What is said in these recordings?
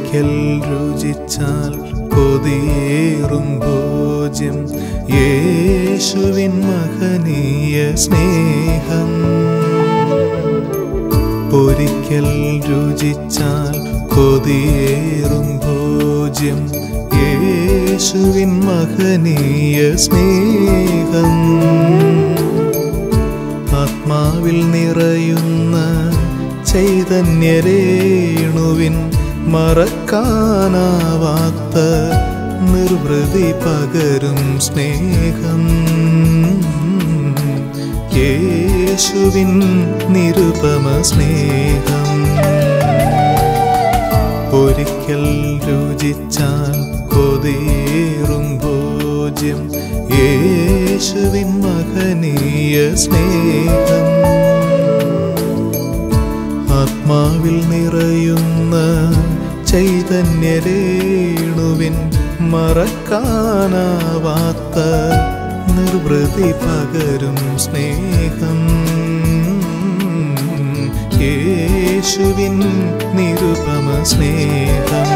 ഒരിക്കൽ രുചിച്ചാൽ കൊതിയേറും ഭോജ്യം യേശുവിൻ മഹനീയ സ്നേഹം ഒരിക്കൽ രുചിച്ചാൽ കൊതിയേറും ഭോജ്യം യേശുവിൻ മഹനീയ സ്നേഹം ആത്മാവിൽ നിറയുന്ന ചൈതന്യരേണുവിൻ മറക്കാനാവാത്ത നിർവൃതി പകരും സ്നേഹം യേശുവിൻ നിരുപമ സ്നേഹം ഒരിക്കൽ രുചിച്ചാൽ കൊതിയേറും ഭോജ്യം യേശുവിൻ മഹനീയ സ്നേഹം ആത്മാവിൽ നിറയുന്ന ചൈതന്യരേണുവിൻ മറക്കാനാവാത്ത നിർവൃതി പകരും സ്നേഹം യേശുവിൻ നിരുപമ സ്നേഹം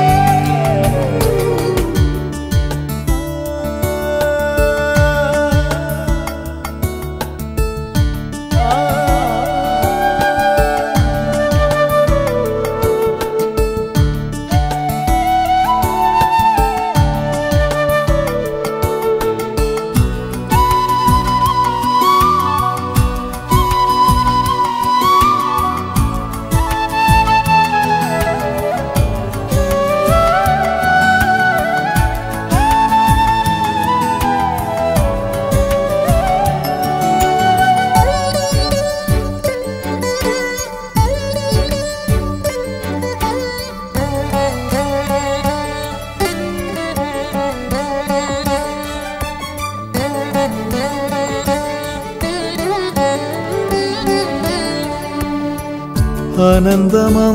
അനന്തമാം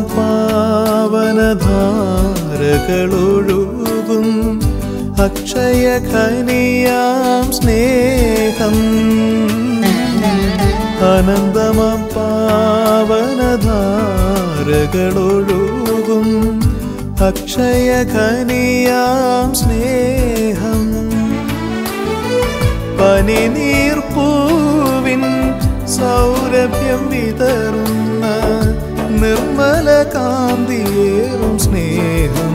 പാവനധാരകളൊഴുകും അക്ഷയ ഖനിയാം സ്നേഹം അനന്തമാം പാവനധാരകളൊഴുകും അക്ഷയ ഖനിയാം സ്നേഹം പനിനീർപ്പൂവിൻ സൗരഭ്യം വിതറുന്ന നിർമ്മല കാന്തിയേറും സ്നേഹം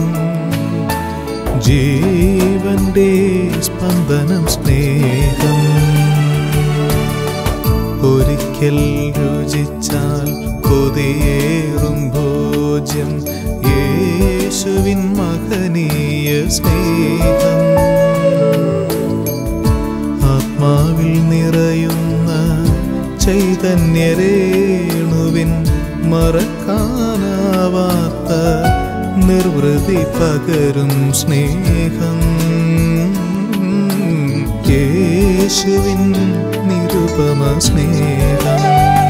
ജീവന്റെ സ്പന്ദനം സ്നേഹം ഒരിക്കൽ രുചിച്ചാൽ കൊതിയേറും ഭോജ്യം യേശുവിൻ മഹനീയ സ്നേഹം ആത്മാവിൽ നിറയുന്ന ചൈതന്യരേണുവിൻ മറക്കാനാവാത്ത നിർവൃതി പകരും സ്നേഹം യേശുവിൻ നിരുപമ സ്നേഹം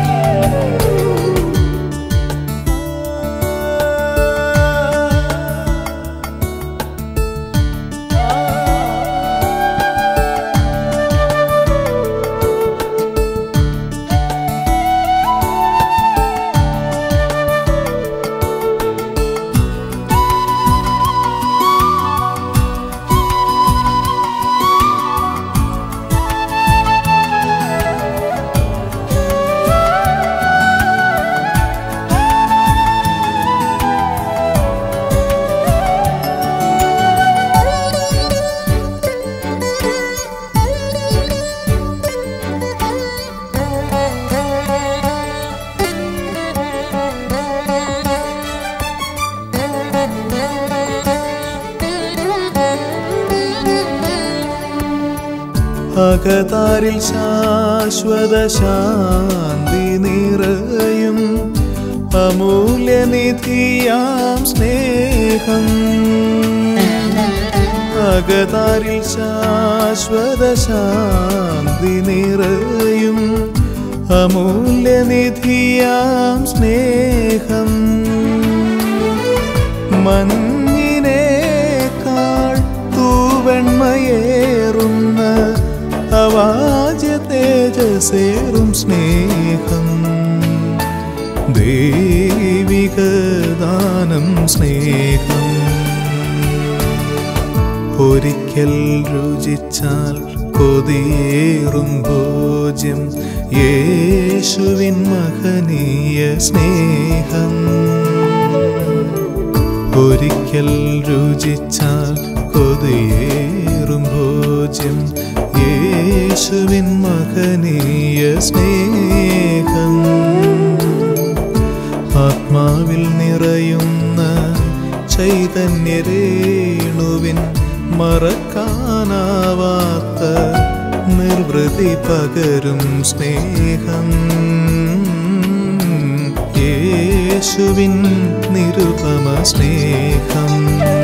അകതാരിൽ ശാശ്വത ശാന്തി നിറയും അമൂല്യനിധിയാം സ്നേഹം അകതാരിൽ ശാശ്വത ശാന്തി നിറയും അമൂല്യനിധിയാം സ്നേഹം മഞ്ഞിനേക്കാൾ തൂവെണ്മയേറുന്ന അവാജ തേജസേറും സ്നേഹം ദേവിക ദാനം സ്നേഹം ഒരിക്കൽ രുചിച്ചാൽ കൊതിയേറും ഭോജ്യം യേശുവിൻ മഹനീയ സ്നേഹം ഒരിക്കൽ രുചിച്ചാൽ കൊതിയേറും ഭോജ്യം യേശുവിൻ മഹനീയ സ്നേഹം ആത്മാവിൽ നിറയുന്ന ചൈതന്യരേണുവിൻ മറക്കാനാവാത്ത നിർവൃതി പകരും സ്നേഹം യേശുവിൻ നിരുപമ സ്നേഹം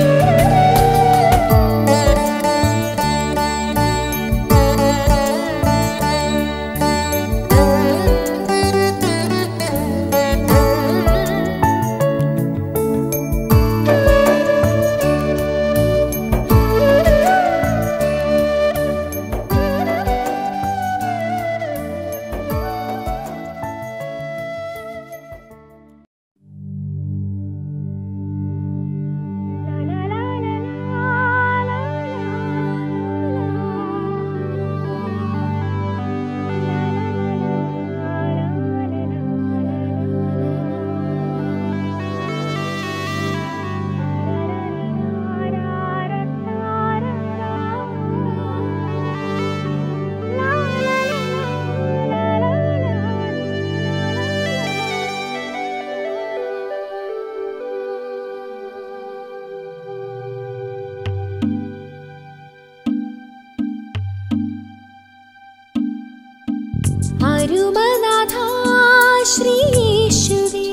അരുമനാഥാ ശ്രീയേശുവേ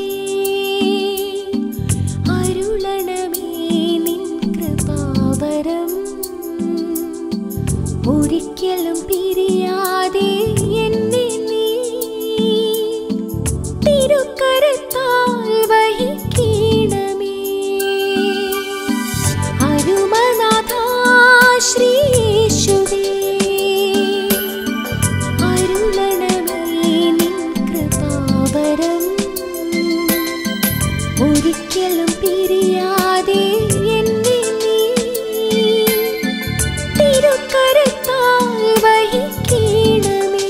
അരുളണമേ നിൻ കൃപാവരം ഒരിക്കലും പിരിയാതെ എന്നെ നീ തിരുക്കരത്താൽ വഹിക്കണമേ അരുമനാഥാ ശ്രീയേശുവേ അരുളണമേ നിൻ കൃപാവരം ഒരിക്കലും പിരിയാതെ എന്നെ നീ തിരുക്കരത്താൽ വഹിക്കണമേ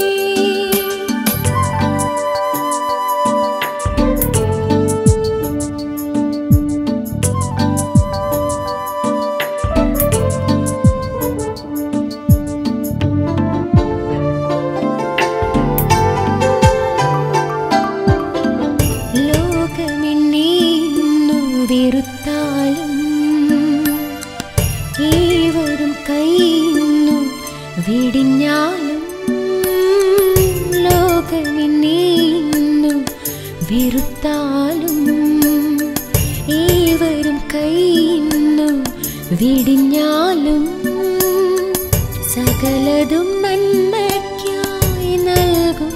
ലോകമെന്നീന്നു വെറുത്താലും ഏവരും കൈന്നു വെടിഞ്ഞാലും ലോകമെന്നീന്നു വെറുത്താലും ഏവരും കൈന്നു വെടിഞ്ഞാലും സകലതും നന്മയ്ക്കായി നൽകും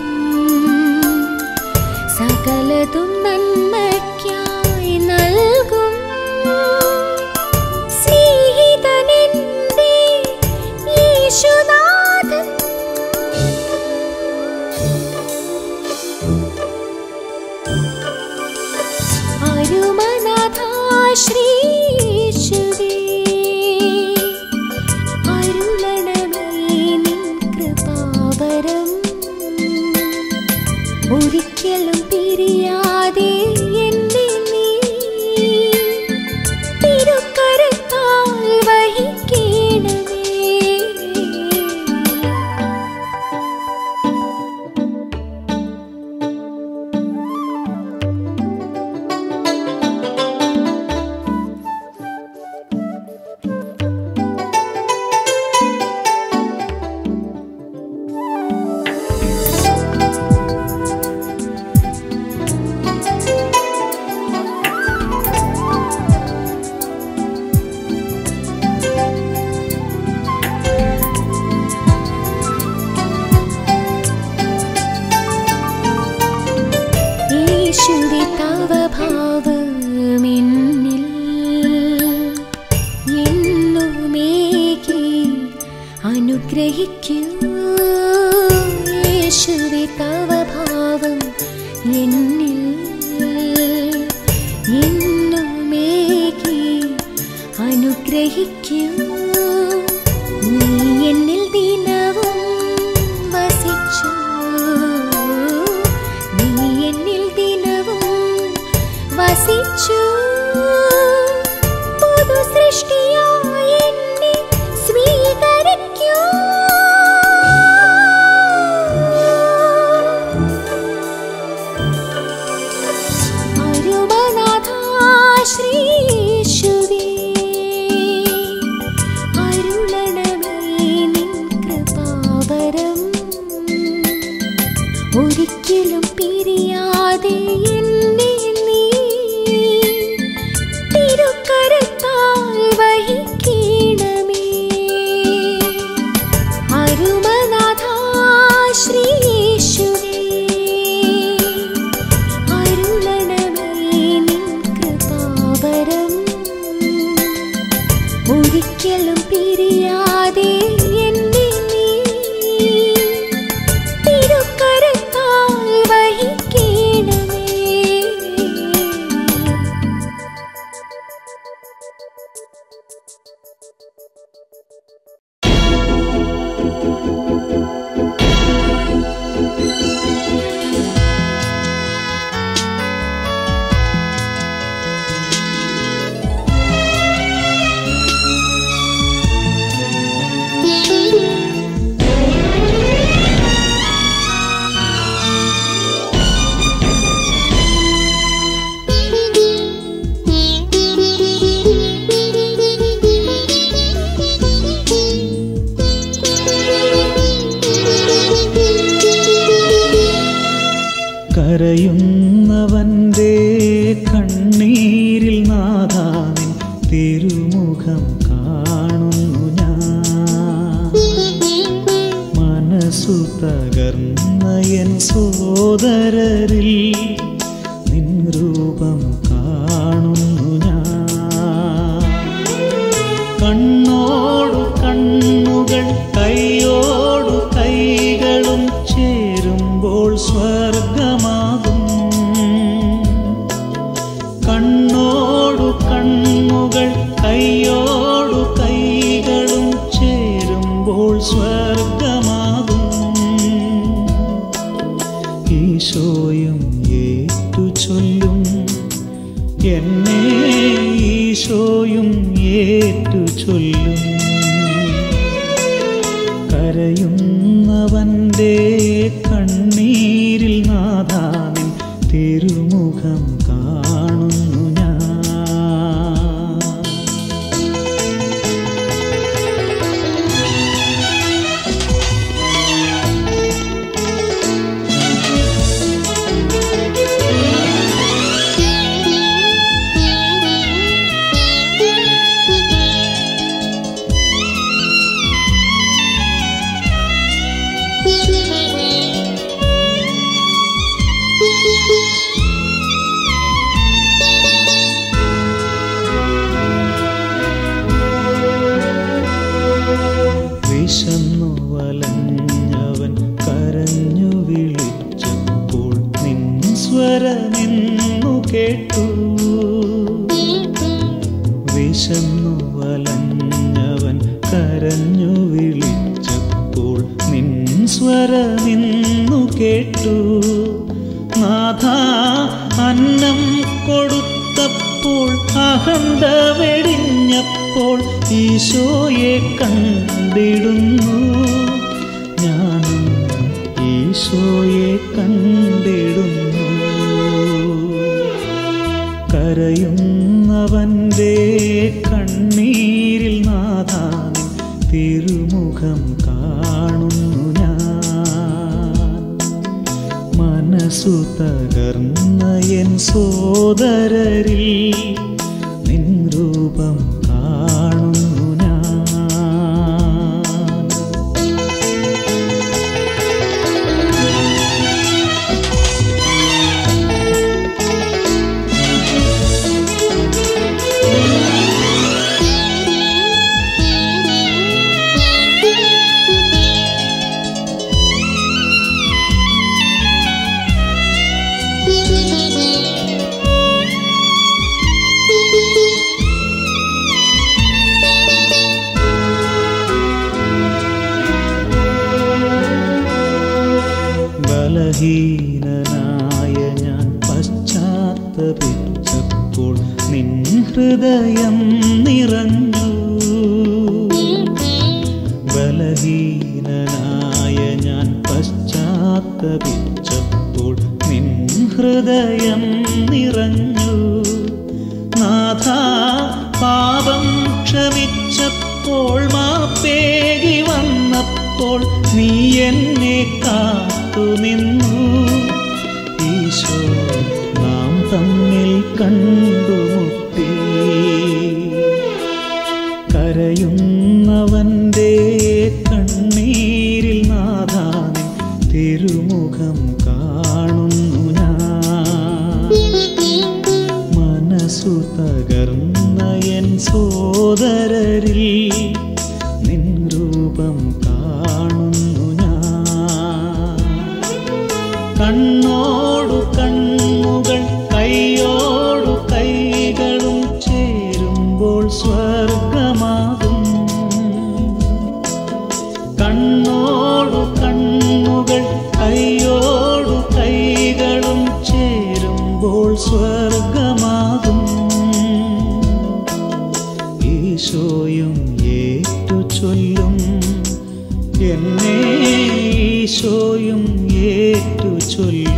സകലതും നന്മയ്ക്കായി നൽകും സ്നേഹിതനെന്റെ യേശുനാഥൻ അരുമനാഥാ ശ്രീയേശുവേ അരുളണമേ നിൻ കൃപാവരം ഒരിക്കലും പിരിയാതെ എന്നെ നീ തിരുക്കരത്താൽ വഹിക്കണമേ യേശുവേ തവ ഭാവമെന്നിൽ എന്നുമേകി അനുഗ്രഹിക്കൂ യേശുവേ തവ ഭാവം എന്നിൽ വഹിക്കൂ നീ എന്നിൽ ദിനവും വസിച്ചു നീ എന്നിൽ ദിനവും വസിച്ചു പുതു സൃഷ്ടിയായി എന്നെ സ്വീകരിക്കൂ അരുമനാഥാ ശ്രീയേശുവേ, അരുളണമേ നിൻ കൃപാവരം. ഒരിക്കലും പിരിയാതെ എന്നെ നീ തിരുക്കരത്താൽ വഹിക്കണമേ അരുമനാഥാ ശ്രീയേശുവേ, അരുളണമേ നിൻ കൃപാവരം. ഒരിക്കലും പിരിയാതെ എന്നെ നീ തിരുക്കരത്താൽ വഹിക്കണമേ കരയുന്നവന്റെ കണ്ണീരിൽ നാഥാനിൻ തിരുമുഖം കാണുന്നു ഞാൻ മനസ്സു തകർന്ന എൻ സോദരരിൽ നിൻ രൂപം കാണുന്നു ഞാൻ കണ്ണോടു കണ്ണുകൾ കൈയോടു കൈകളും ചേരുമ്പോൾ സ്വർഗമാകും കണ്ണോടു കണ്ണുകൾ കൈയോടു കൈകളും ചേരുമ്പോൾ സ്വർഗമാകും ഈശോയും ഏറ്റു ചൊല്ലും എന്നെ ഈശോയും ഏറ്റു ചൊല്ലും കരയുന്നവന്റെ കണ്ണീരിൽ നാഥാനിൻ തിരുമുഖം കാണുന്നു ഞാൻ വിശന്നു വലഞ്ഞവൻ കരഞ്ഞു വിളിച്ചപ്പോൾ നിൻ സ്വരമെന്നു കേട്ടു വിശന്നു വലഞ്ഞവൻ കരഞ്ഞു വിളിച്ചപ്പോൾ നിൻ സ്വരമെന്നു കേട്ടു നാഥ അന്നം കൊടുത്തപ്പോൾ അഹന്ത വെടിഞ്ഞപ്പോൾ ഈശോയെ കണ്ടിടുന്നു ഞാനും ഈശോയെ കണ്ടിടുന്നു കരയുന്നവന്റെ കണ്ണീരിൽ നാഥാനിൻ തിരുമുഖം കാണുന്നു ഞാൻ മനസ്സു തകർന്ന എൻ സോദരരിൽ നിൻ രൂപം കാണുന്നു ഞാൻ ബലഹീനനായ ഞാൻ പശ്ചാത്തപിച്ചപ്പോൾ നിൻ ഹൃദയം നിറഞ്ഞു ബലഹീനനായ ഞാൻ പശ്ചാത്തപിച്ചപ്പോൾ നിൻ ഹൃദയം നിറഞ്ഞു നാഥ പാപം ക്ഷമിച്ചപ്പോൾ മാപ്പേകി വന്നപ്പോൾ നീ എന്നെ കാത്തു നിന്നു ഈശോ നാം തമ്മിൽ കണ്ടുമുട്ടി കരയുന്നവൻ്റെ കണ്ണീരിൽ നാഥാനിൻ തിരുമുഖം കാണുന്നു ഞാൻ മനസ്സു തകർന്ന എൻ സോദരരിൽ നിൻ രൂപം കാണുന്നു ഞാൻ കണ്ണോടു കണ്ണുകൾ കൈയോടു കൈകളും ചേരുമ്പോൾ സ്വർഗമാകും കണ്ണോടു കണ്ണുകൾ കൈയോടു കൈകളും ചേരുമ്പോൾ സ്വർഗമാകും ഈശോയും ഏറ്റു ചൊല്ലും എന്നെ ഈശോയും ഏറ്റു ചൊല്ലും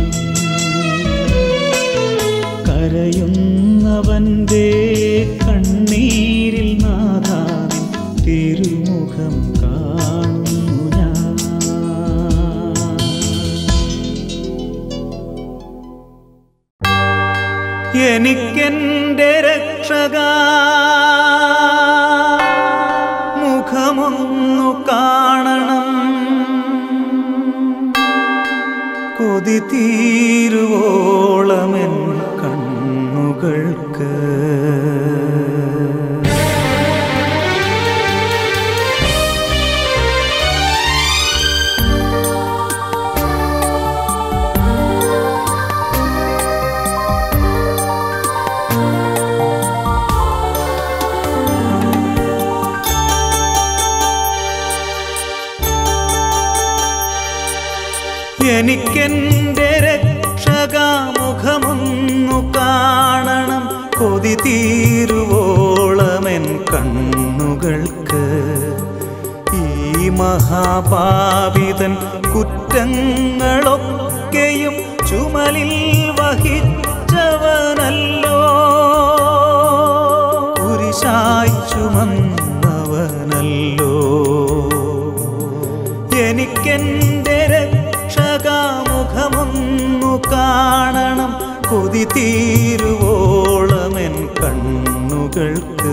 കരയുന്നവൻ്റെ കണ്ണീരിൽ നാഥാവിൻ തിരുമുഖം കാണുന്നു ഞാൻ എനിക്കെൻ്റെ രക്ഷക മുഖമൊന്നു കാണണം കൊതി തീരുവോളമെൻ കണ്ണുകൾക്ക് എനിക്കെൻ്റെ രക്ഷകാമുഖമൊന്നു കാണണം കൊതി തീരുവോളമെൻ കണ്ണുകൾക്ക് ഈ മഹാപാപിതൻ കുറ്റങ്ങളൊക്കെയും ചുമലിൽ വഹിച്ചവനല്ലോ കുരിശായി ചുമന്നവനല്ലോ എനിക്കെൻ്റെ രക്ഷകാമുഖമൊന്നു കാണണം കൊതി തീരുവോളമെൻ കണ്ണുകൾക്ക്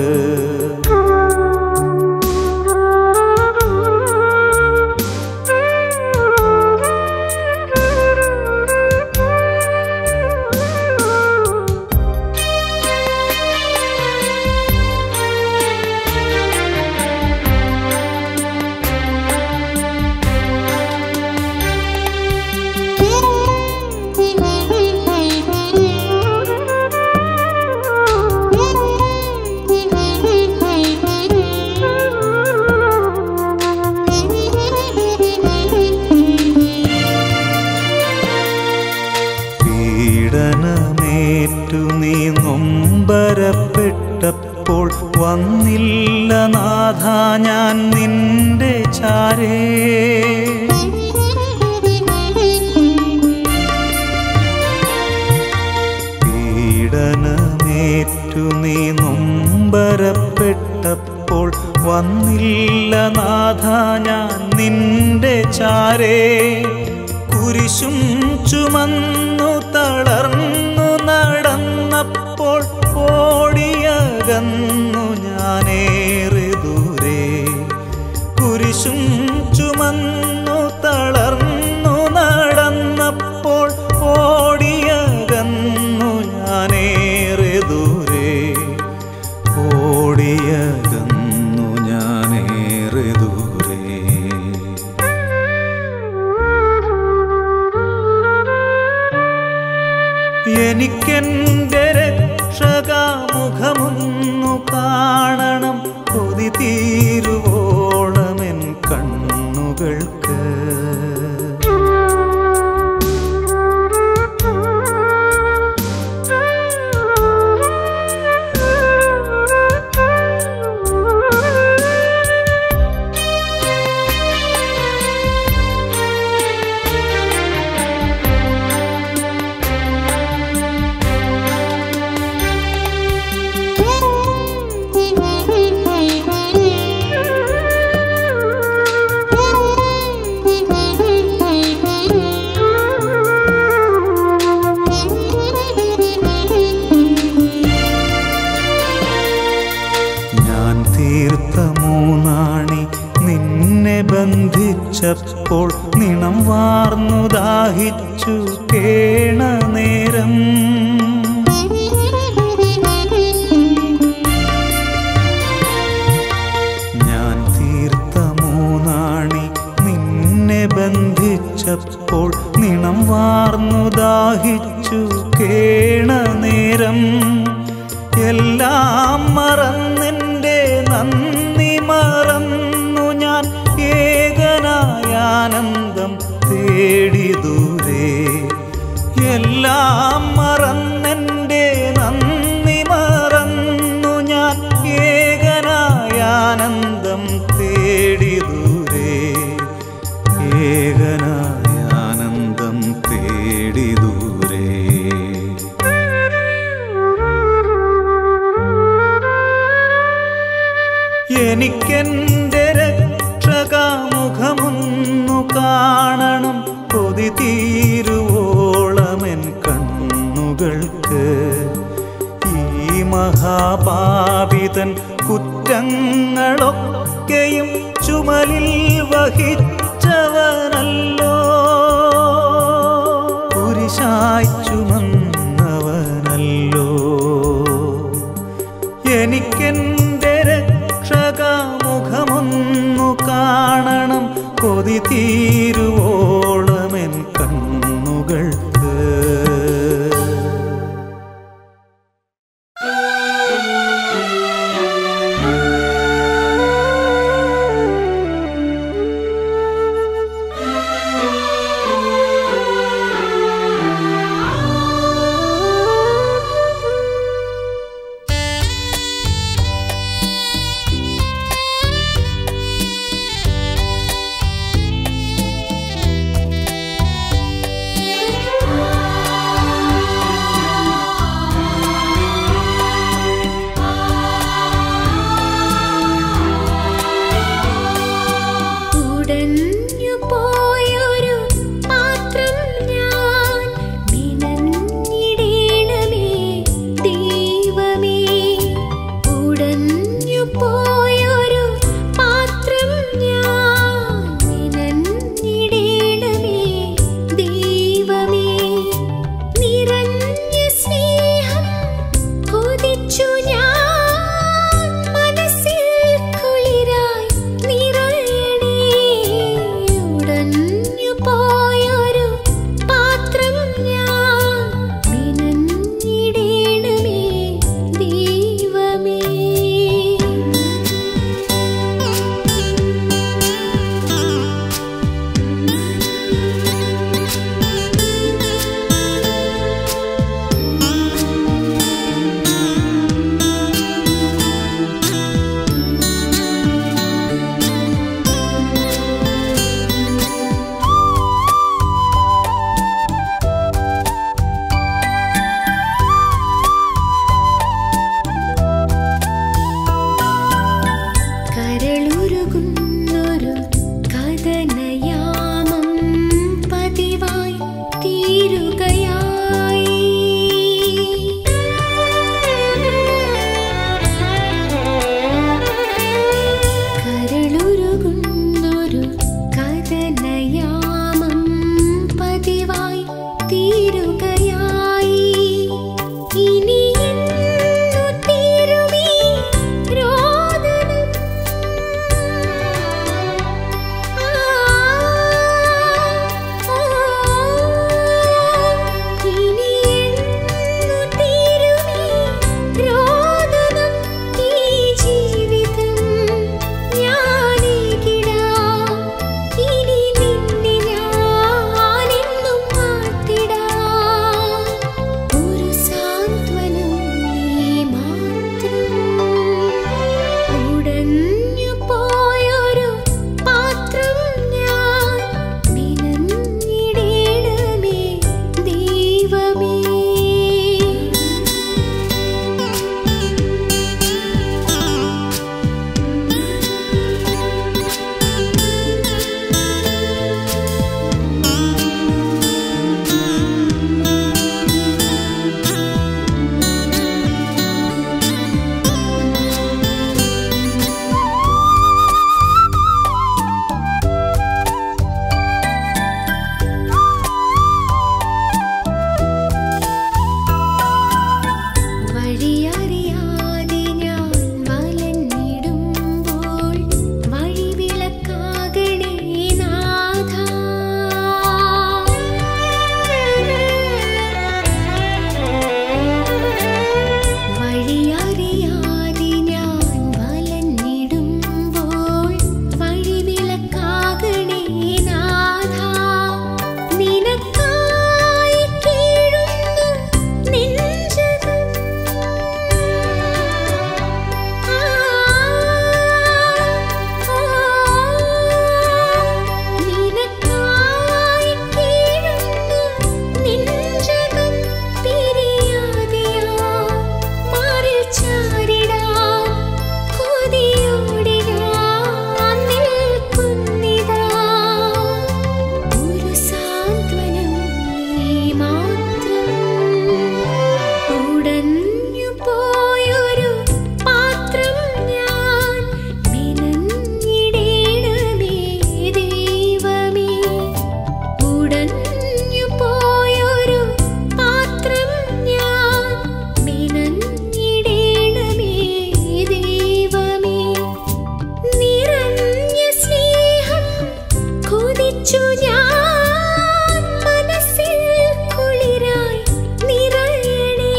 പീഡനമേറ്റു നീ നൊമ്പരപ്പെട്ടപ്പോൾ വന്നില്ല നാഥ ഞാൻ നിന്റെ ചാരേ പീഡനമേറ്റു നീ നൊമ്പരപ്പെട്ടപ്പോൾ വന്നില്ല നാഥ ഞാൻ നിന്റെ ചാരേ കുരിശും ചുമന്നു തളർന്നു നടന്നപ്പോൾ ഓടിയകന്നു ഞാനേറെ ദൂരെ കുരിശും ചുമന്നു തളർന്നു നടന്നപ്പോൾ ഓടിയകന്നു ഞാനേറെ ദൂരെ ഓടിയകന്നു ഞാനേറെ ദൂരെ എനിക്കെൻ്റെ രക്ഷകാമുഖമൊന്നു കാണണം കൊതി തീരുവോളമെൻ കണ്ണുകൾക്ക് ദാഹിച്ചു കേണ നേരം ഞാൻ തീർത്ത മൂന്നാണി നിന്നെ ബന്ധിച്ചപ്പോൾ നിണം വാർന്നു ദാഹിച്ചു കേണ നേരം എല്ലാം മറന്നെൻ്റെ നന്ദി മറന്നു ഞാൻ ഏകനായ ആനന്ദം തേടി ദൂരെ എല്ലാം മറന്നെൻ്റെ നന്ദി മറന്നു ഞാൻ ഏകനായ ആനന്ദം തേടി ദൂരെ ഏകനായ ആനന്ദം തേടി ദൂരെ എനിക്കെന്റെ രക്ഷകാമുഖമൊന്നു കാണണം കൊതി തീരുവോളമെൻ കണ്ണുകൾക്ക് ഈ മഹാപാപിതൻ കുറ്റങ്ങളൊക്കെയും ചുമലിൽ വഹിച്ചവനല്ലോ കുരിശായി ചുമന്നവനല്ലോ എനിക്കെന്റെ രക്ഷകാമുഖമൊന്നു കാണണം കൊതി തീരുവോളമെൻ കണ്ണുകൾക്ക് ഉടഞ്ഞു പോയൊരു പാത്രം ഞാൻ മെനഞ്ഞിടേണമേ ദൈവമേ നിറഞ്ഞ സ്നേഹം കൊതിച്ചു ഞാൻ മനസ്സിൽ കുളിരായി നിറയണേ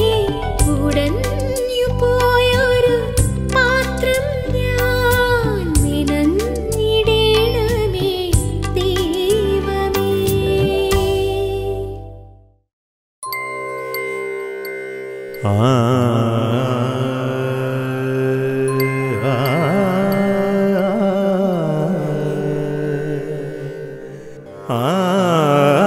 ഉടഞ്ഞു പോയൊരു പാത്രം ഞാൻ മെനഞ്ഞിടേണമേ ദൈവമേ ആ ആ ആ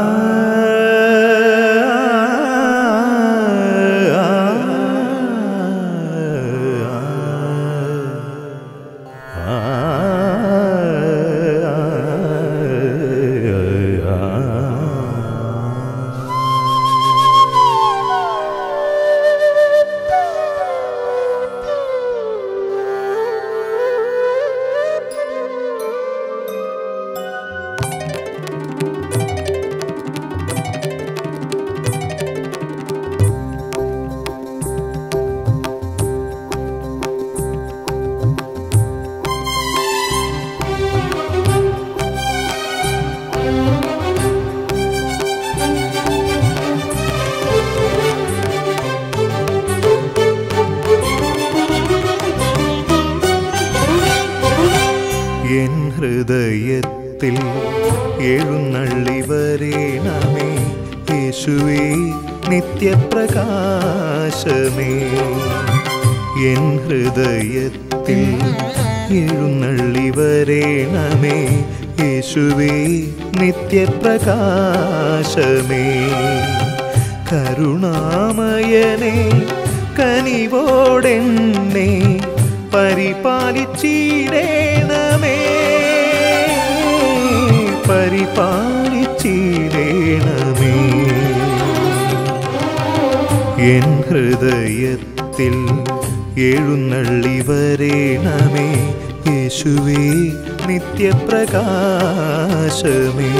എൻ ഹൃദയത്തിൽ എഴുന്നള്ളി വരേണമേ യേശുവേ നിത്യപ്രകാശമേ എൻ ഹൃദയത്തിൽ എഴുന്നള്ളി വരേണമേ യേശുവേ നിത്യപ്രകാശമേ കരുണാമയനെ കനിവോടെന്നെ പരിപാലിച്ചിടേണമേ പരിപാലിച്ചിടേണമേ എൻ ഹൃദയത്തിൽ എഴുന്നള്ളി വരേണമേ യേശുവേ നിത്യപ്രകാശമേ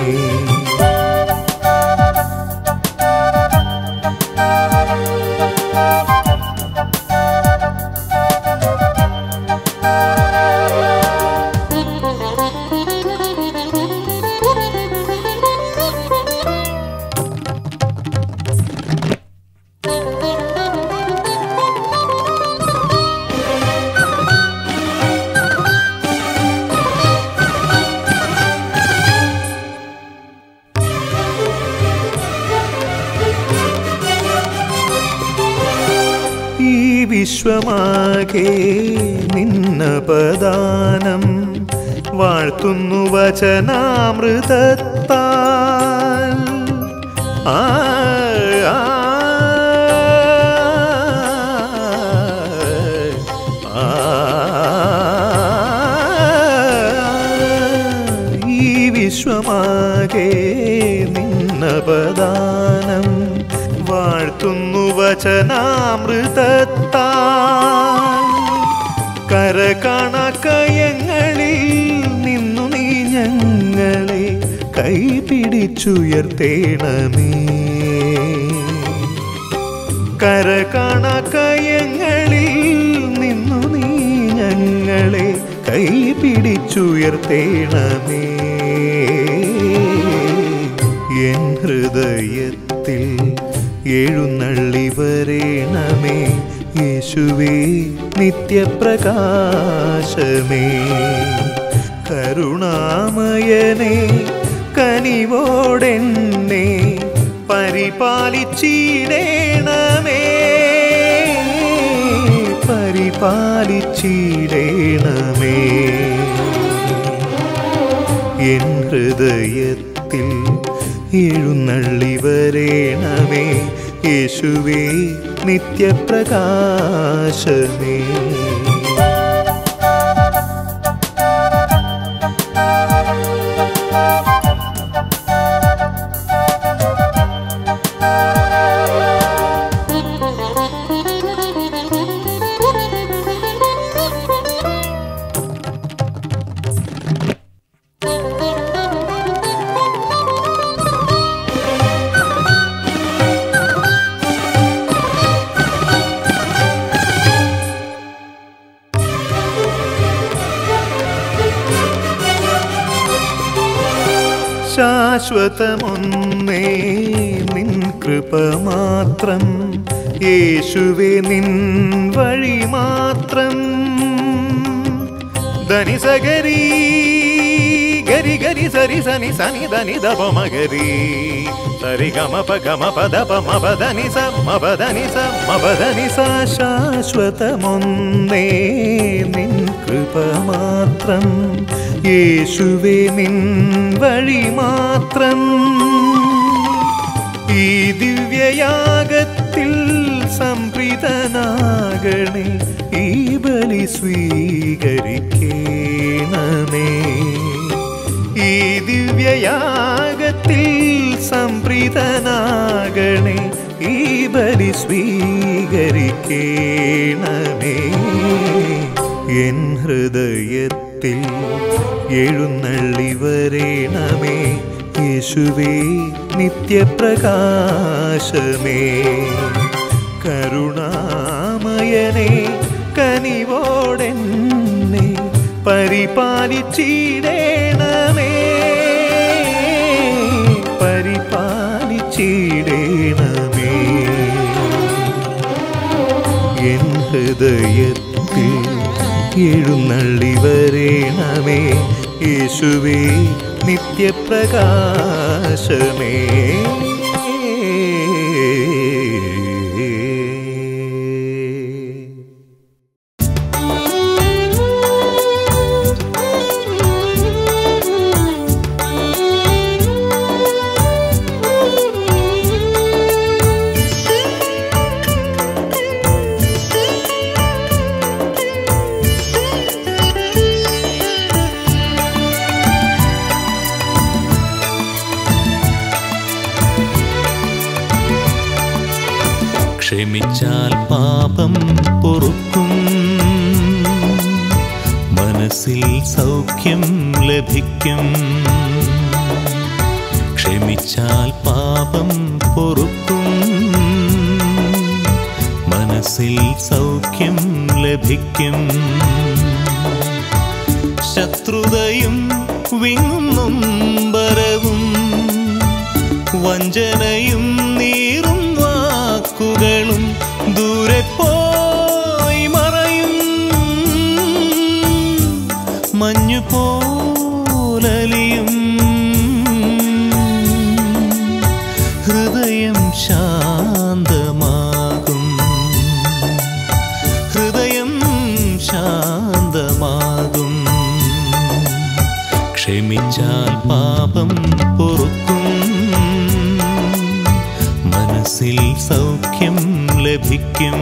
ഈ വിശ്വമാകെ നിന്ന പദാനം വാഴ്ത്തുന്നു വചനാമൃതത്താൽ ആ ആ, ആ, ഈ വിശ്വമാകെ നിന്ന പദാനം വാഴ്ത്തുന്നു വചനാമൃതത്താൽ കരകണക്കയങ്ങളിൽ നിന്നു നീ ഞങ്ങളെ കൈപിടിച്ചുയർത്തേണമേ കരകണക്കയങ്ങളിൽ നിന്നു നീ ഞങ്ങളെ കൈപിടിച്ചുയർത്തേണമേ എൻ ഹൃദയത്തിൽ എഴുന്നള്ളി വരേണമേ യേശുവേ നിത്യപ്രകാശമേ കരുണാമയനെ കനിവോടെന്നെ പരിപാലിച്ചിടേണമേ പരിപാലിച്ചിടേണമേ എൻ ഹൃദയത്തിൽ എഴുന്നള്ളി വരേണമേ യേശുവേ നിത്യപ്രകാശമേ Thank you. ശാശ്വതമൊന്നേ നിൻ കൃപ മാത്രം യേശുവേ നിൻ വഴി മാത്രം ധനി സഗരി ഗരി ഗരി സരി സനി സനി ധനി ദപ മഗരി സരി ഗമ പ ഗമ പദ പ മ പദനി സ മ പദനി സ മ പദനി സ ശാശ്വതമൊന്നേ നിൻ കൃപ മാത്രം യേശുവേ നിൻ വഴി മാത്രം ഈ ദിവ്യയാഗത്തിൽ സംപ്രീതനാകണേ ഈ ബലി സ്വീകരിക്കണമേ ഈ ദിവ്യയാഗത്തിൽ സംപ്രീതനാകണേ ഈ ബലി സ്വീകരിക്കണമേ എൻ ഹൃദയത്തിൽ എഴുന്നള്ളി വരേണമേ യേശുവേ നിത്യപ്രകാശമേ കരുണാമയനെ കനിവോടെന്നെ പരിപാലിച്ചിടേണമേ പരിപാലിച്ചിടേണമേ എൻ ഹൃദയത്തിൽ എഴുന്നള്ളി വരേണമേ യേശുവേ നിത്യപ്രകാശമേ ക്ഷമിച്ചാൽ പാപം പൊറുക്കും മനസ്സിൽ സൗഖ്യം ലഭിക്കും ക്ഷമിച്ചാൽ പാപം പൊറുക്കും മനസ്സിൽ സൗഖ്യം ലഭിക്കും ശത്രുതയും വിങ്ങും നൊമ്പരവും വഞ്ചനയും നീറും വാക്കുകളും ദൂരെ പോയി മറയും മഞ്ഞു പോലലിയും ഹൃദയം ശാന്തമാകും ഹൃദയം ശാന്തമാകും ക്ഷമിച്ചാൽ പാപം പൊറുക്കും മനസ്സിൽ സൗഖ്യം ലഭിക്കും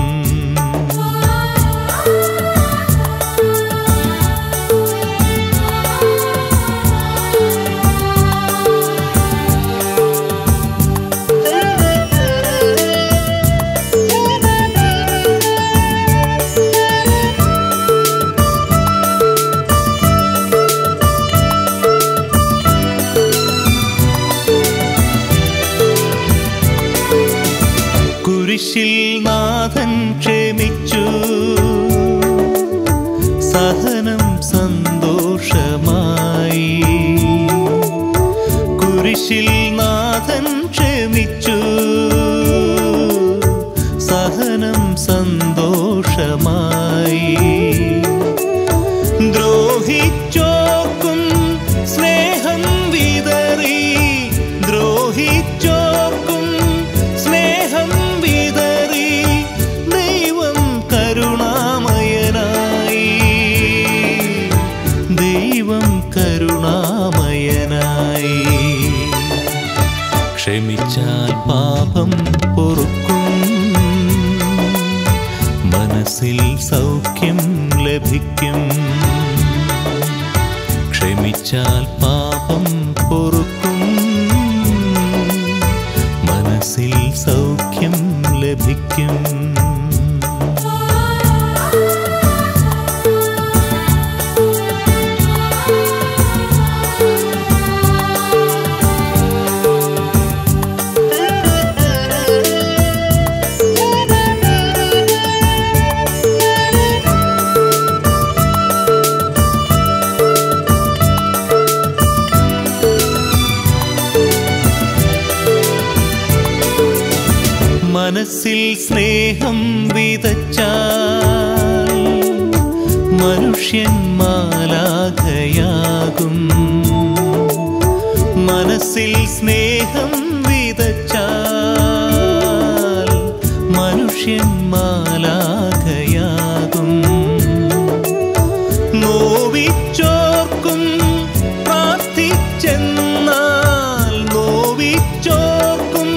കുരിശിൽ നാഥൻ ക്ഷമിച്ചു സഹനം സന്തോഷമായി കുരിശിൽ നാഥൻ ക്ഷമിച്ചു സഹനം സന്തോഷമായി ദ്രോഹിച്ചോർക്കും സ്നേഹം വിതറി ദ്രോഹിച്ചോർക്കും സ്നേഹം വിതറി ദൈവം കരുണാമയനായി ദൈവം കരുണാമയനായി ക്ഷമിച്ചാൽ പാപം പൊറുക്കും മനസ്സിൽ സൗഖ്യം ലഭിക്കും ക്ഷമിച്ചാൽ പാപം പൊറുക്കും മനസ്സിൽ സൗഖ്യം ലഭിക്കും മനസ്സിൽ സ്നേഹം വിതച്ചാൽ മനുഷ്യൻ മാലാഖയാകും മനസ്സിൽ സ്നേഹം വിതച്ചാൽ മനുഷ്യൻ മാലാഖയാകും നോവിച്ചോർക്കും പ്രാർത്ഥിച്ചെന്നാൽ നോവിച്ചോർക്കും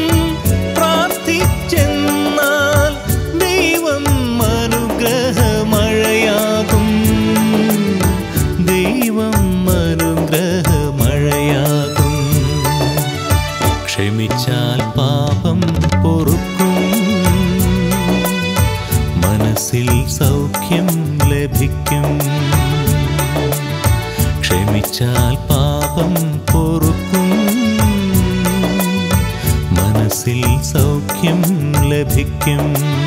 പ്രാർത്ഥിച്ചെന്നാൽ ദൈവം അനുഗ്രഹമഴയാകും ദൈവം അനുഗ്രഹമഴയാകും ക്ഷമിച്ചാൽ പാപം പൊറുക്കും മനസ്സിൽ സൗഖ്യം ലഭിക്കും ക്ഷമിച്ചാൽ പാപം പൊറുക്കും മനസ്സിൽ സൗഖ്യം ലഭിക്കും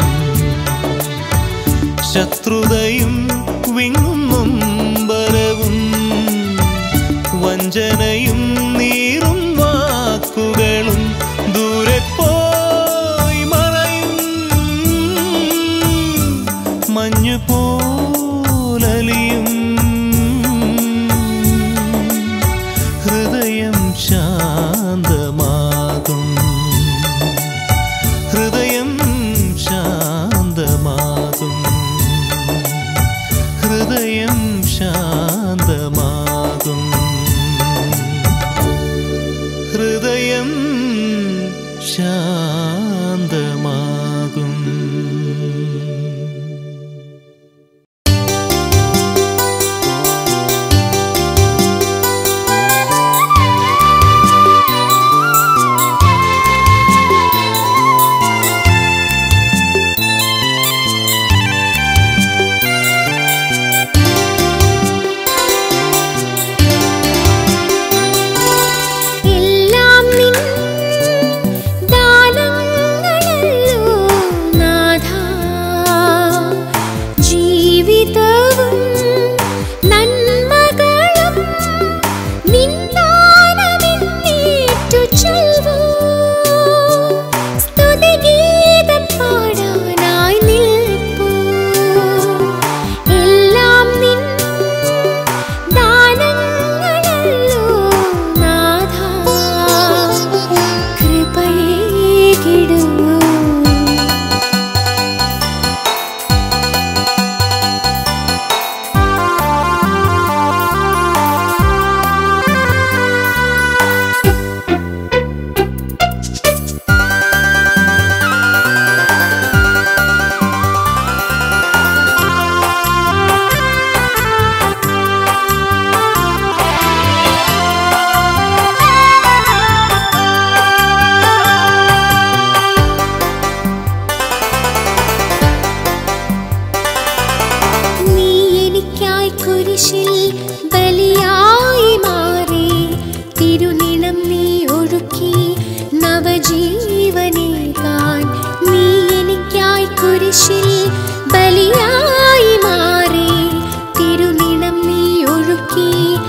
ശത്രുതയും വിങ്ങും നൊമ്പരവും വഞ്ചനയും നീറും വാക്കുകളും ദൂരെ പോയി മറയും മഞ്ഞു പോലലിയും ഹൃദയം ശാന്തമാകും ഹൃദയം ശാന്തമാകും ഹൃദയം ശാന്തമാകും ഹൃദയം ശാന്തമാകും എല്ലാം നിൻ ദാനങ്ങളല്ലോ നാഥ ജീവിതവും നന്മകളും നിൻ ദാനമെന്നേറ്റു ചൊൽവൂ സ്തുതിഗീതം പാടാനായി നിൽപ്പൂ എല്ലാം നിൻ ദാനങ്ങളല്ലോ നാഥ കൃപയേകിടൂ നീ എനിക്കായി കുരിശിൽ ബലിയായി മാറി തിരുനിണം നീ ഒഴുക്കി നവജീവനേകാൻ നീ എനിക്കായി കുരിശിൽ ബലിയായി മാറി തിരുനിണം നീ ഒഴുക്കി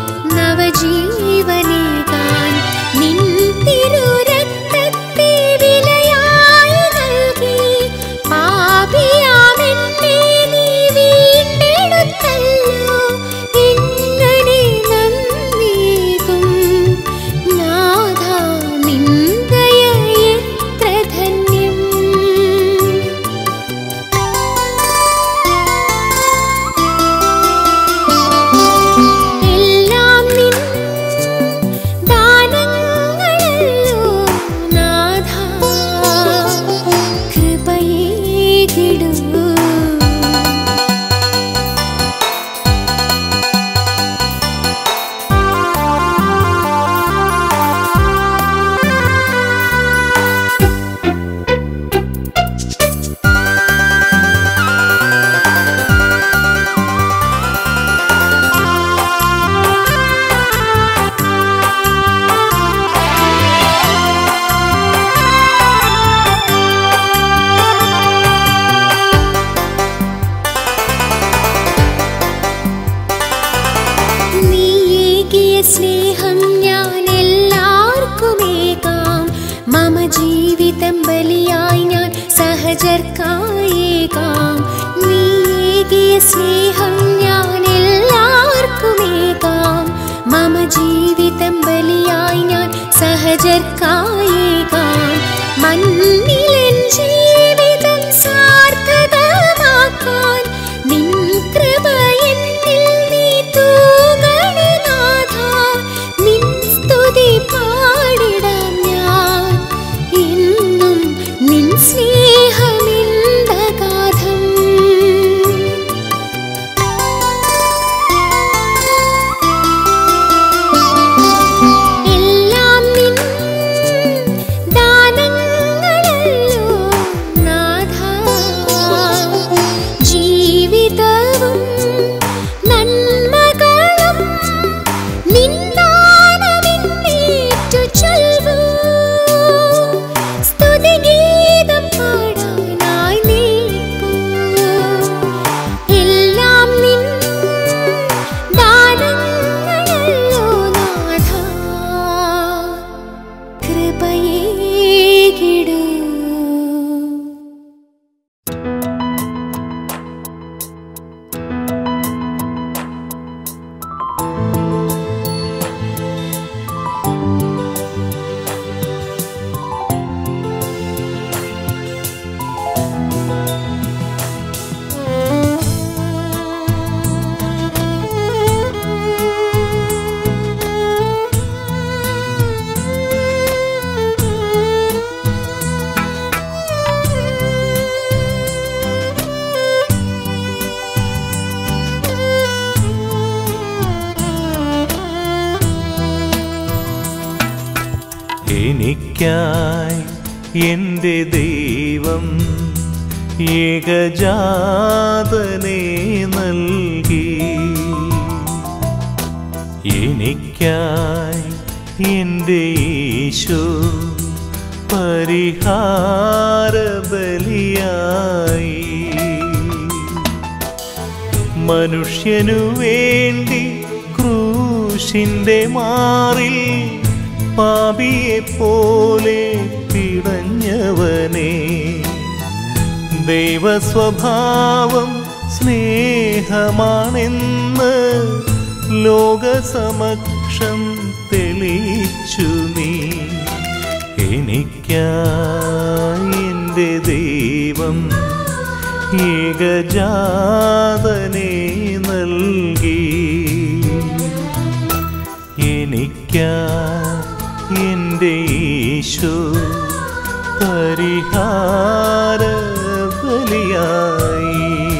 നവജീവനേകാൻ നിൻ തിരുരക്തത്തെ വിലയായി നൽകി പാപിയാമെന്നെ നീ വീണ്ടെടുത്തല്ലോ എങ്ങനെ നന്ദിയേകും നാഥ നിൻ ദയ എത്ര ധന്യം എല്ലാം നിൻ ദാനങ്ങളല്ലോ മമ ജീവിതം ബലിയായി ഞാൻ സഹജർക്കായേകാം നീകിയ സ്നേഹം ഞാൻ എല്ലാവർക്കുമേകാം മമ ജീവിതം ബലിയായി ഞാൻ സഹജർക്കായേകാം മണ്ണിലൻ ജീവിതം സാർത്ഥകമാക്കാൻ നിൻ കൃപ എന്നിൽ നീ തൂകണേ നാഥ നിൻ സ്തുതി പാടിടാം ഞാൻ എന്നും നിൻ സ്നേഹമിന്തഗാധം എല്ലാം നിൻ ദാനങ്ങളല്ലോ നാഥ ജീവിതവും നന്മകളും നിന്നാനമിന്നേറ്റു ചൊൽവൂ സ്തുതിഗീതം പാടാനായി നിൽപ്പൂ എല്ലാം നിൻ ദാനങ്ങളല്ലോ നാഥ കൃപയേകിടൂ എനിക്കായി എൻ്റെ ദൈവം ഏകജാതനെ നൽകി എനിക്കായി എൻ്റെ ഈശോ പരിഹാര ബലിയായി മനുഷ്യനു വേണ്ടി ക്രൂശിന്റെ മാറിൽ പാപിയെ പോലെ പിടഞ്ഞവനെ ദൈവസ്വഭാവം സ്നേഹമാണെന്ന് ലോകസമക്ഷം തെളിയിച്ചു നീ എനിക്കായി എൻ്റെ ദൈവം ഏകജാതനെ നൽകി എനിക്കാ എൻ്റെ ഈശോ പരിഹാര ബലിയായി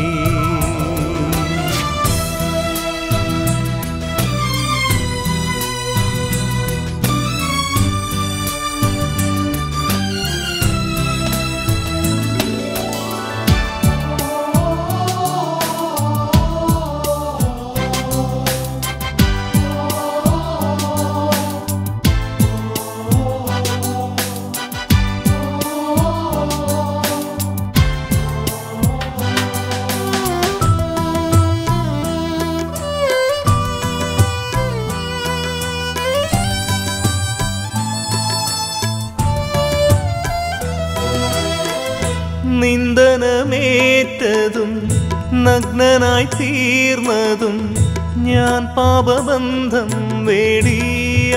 നിന്ദനമേറ്റതും നഗ്നനായി തീർന്നതും ഞാൻ പാപബന്ധം വേടിയ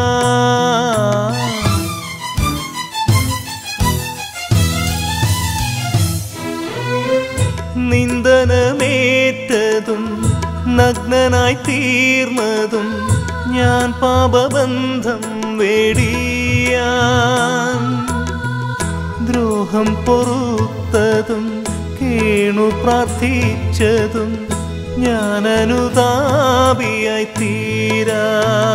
നിന്ദനമേറ്റതും നഗ്നനായി തീർന്നതും ഞാൻ പാപബന്ധം വേടിയാൻ ദ്രോഹം പൊറുത്തതും കേണു പ്രാർത്ഥിച്ചതും ഞാൻ അനുതാപിയായി തീരാ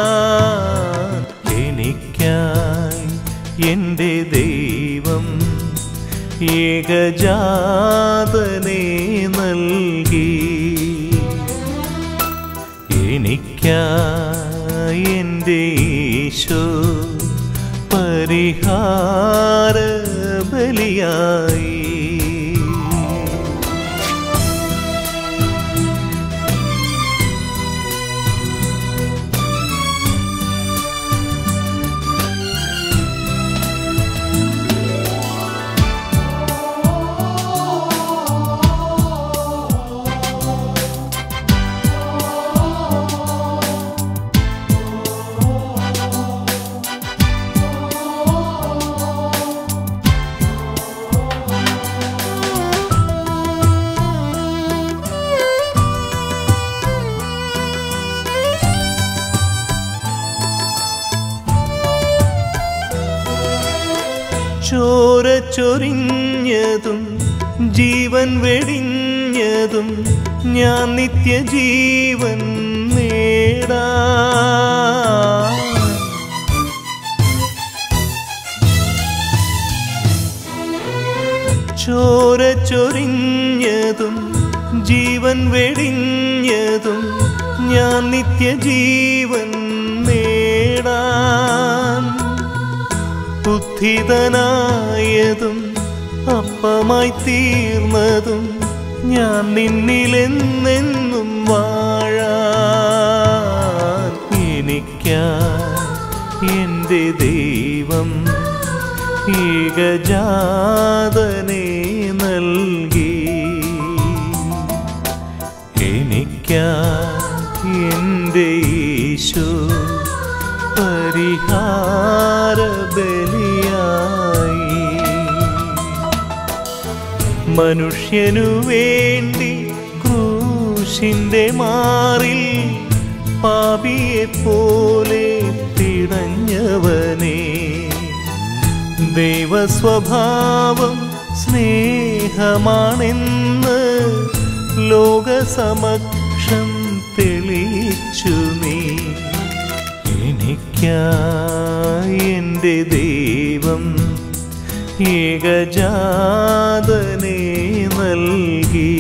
എനിക്കായി എൻ്റെ ദൈവം ഏകജാതനെ നൽകി എനിക്കായി എൻ്റെ ഈശോ പരിഹാര ബലിയായി ചോര ചൊരിഞ്ഞതും ജീവൻ വെടിഞ്ഞതും ഞാൻ നിത്യജീവൻ നേടാ ചോര ചൊരിഞ്ഞതും ജീവൻ വെടിഞ്ഞതും ഞാൻ നിത്യജീവൻ നേടാൻ ബുദ്ധിതനായതും അപ്പമായി തീർന്നതും ഞാൻ നിന്നിലെന്നെന്നും വാഴാൻ എനിക്കാ എൻ്റെ ദൈവം ഏകജാതനെ നൽകി എനിക്കാ എൻ്റെ ഈശോ പരിഹാര ബലിയായി മനുഷ്യനു വേണ്ടി ക്രൂശിന്റെ മാറിൽ പാപിയെ പോലെ തിടഞ്ഞവനെ ദൈവസ്വഭാവം സ്നേഹമാണെന്ന് ലോകസമക്ഷം തെളിയിച്ചു നീ എനിക്കായി എൻ്റെ ദൈവം ഏകജാതനെ നൽകി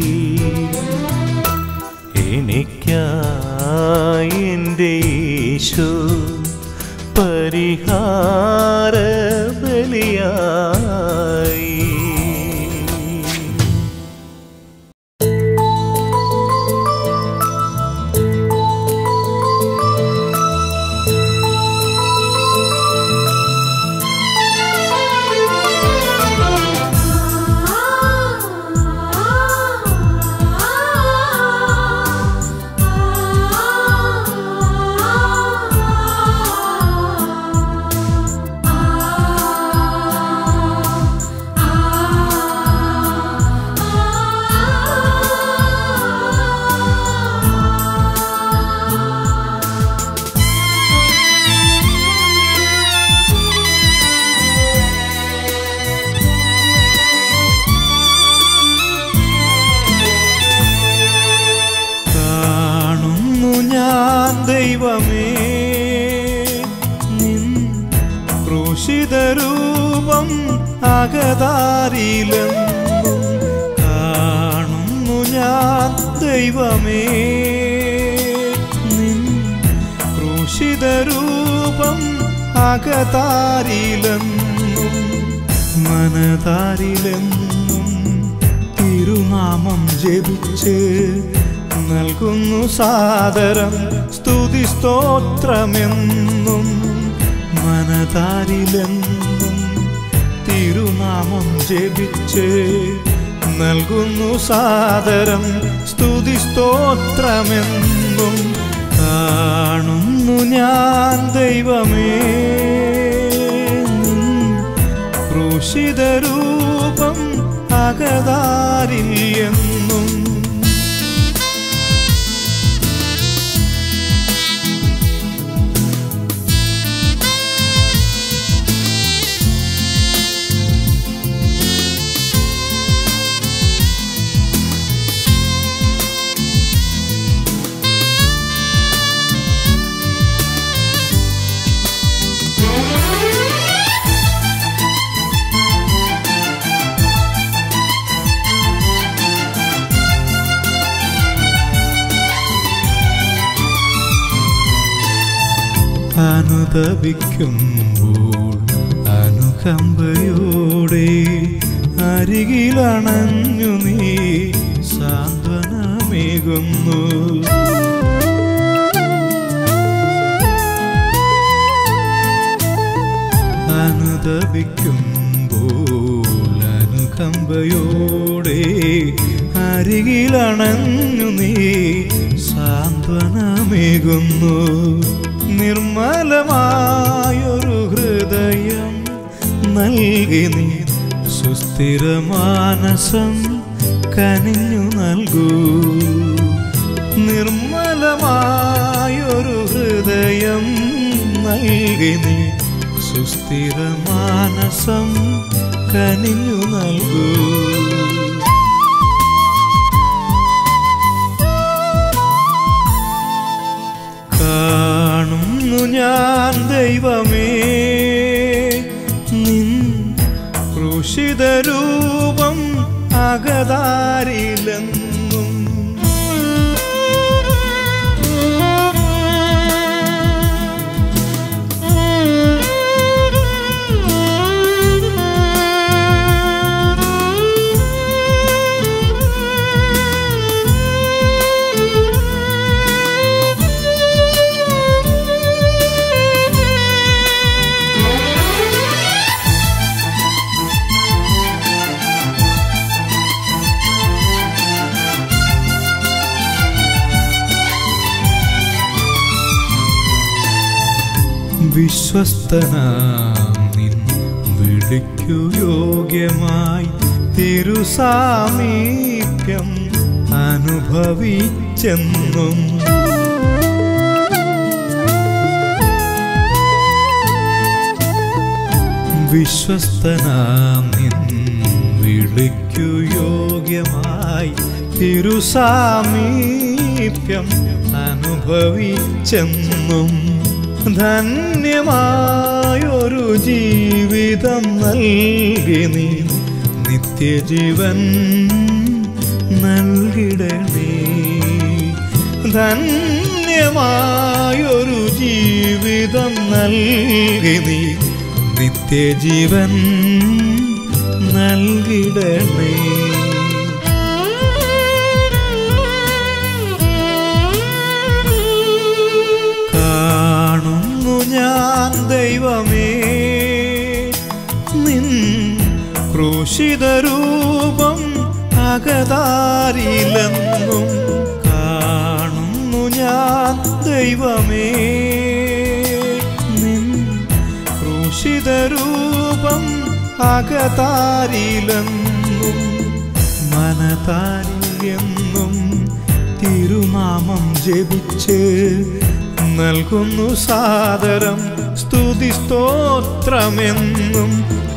എനിക്കായി എൻ്റെ ഈശോ പരിഹാര ബലിയായി കാണുന്നു ഞാൻ ദൈവമേ നിൻ ക്രൂശിതരൂപം അകതാരിലെന്നും കാണുന്നു ഞാൻ ദൈവമേ നിൻ ക്രൂശിതരൂപം അകതാരിലെന്നും മനതാരിലെന്നും തിരുനാമം ജപിച്ച് നൽകുന്നു സാദരം സ്തുതി സ്തോത്രമെന്നും മനതാരിലെന്നും തിരുനാമം ജപിച്ച് നൽകുന്നു സാദരം സ്തുതി സ്തോത്രമെന്നും കാണുന്നു ഞാൻ ദൈവമേ നിൻ ക്രൂശിതരൂപം അകതാരിൽ എന്നും അനുതപിക്കുമ്പോൾ അനുകമ്പയോടെ അരികിലണഞ്ഞു നീ സാന്ത്വനമേകുന്നു അനുതപിക്കുമ്പോൾ അനുകമ്പയോടെ അരികിലണഞ്ഞു നീ സാന്ത്വനമേകുന്നു നിർമ്മലമായൊരു ഹൃദയം നൽകി നീ സുസ്ഥിരമാനസം കനിഞ്ഞു നൽകൂ നിർമ്മലമായൊരു ഹൃദയം നൽകി നീ സുസ്ഥിര മാനസം കനിഞ്ഞു നൽകൂ കാണുന്നു ഞാൻ ദൈവമേ നിൻ ക്രൂശിത രൂപം അകതാരിലെന്നും വിശ്വസ്തനാം നിൻ വിളിക്കു യോഗ്യമായി തിരുസാമീപ്യം അനുഭവിച്ചെന്നും വിശ്വസ്തനാം നിൻ വിളിക്കു യോഗ്യമായി തിരുസാമീപ്യം അനുഭവിച്ചെന്നും ധന്യമായൊരു ജീവിതം നൽകി നീ നിത്യജീവൻ നൽകിടണേ ധന്യമായൊരു ജീവിതം നൽകി നീ നിത്യജീവൻ നൽകിടണേ കാണുന്നു ഞാൻ ദൈവമേ നിൻ ക്രൂശിത രൂപം അകതാരിലെന്നും കാണുന്നു ഞാൻ ദൈവമേ നിൻ ക്രൂശിത രൂപം അകതാരിലെന്നും മനതാരിലെന്നും തിരുനാമം ജപിച്ച് നൽകുന്നു സാദരം സ്തുതി സ്തോത്രമെന്നും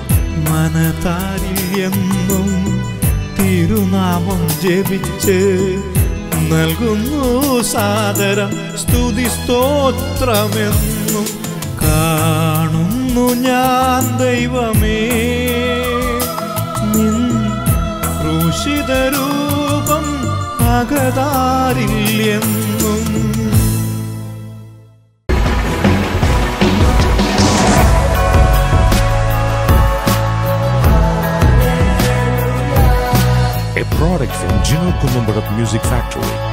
മനതാരിലെന്നും തിരുനാമം ജപിച്ച് നൽകുന്നു സാദരം സ്തുതി സ്തോത്രമെന്നും കാണുന്നു ഞാൻ ദൈവമേ നിൻ ക്രൂശിത രൂപം അകതാരിൽ എന്നും a product from Gino Columbarat Music Factory.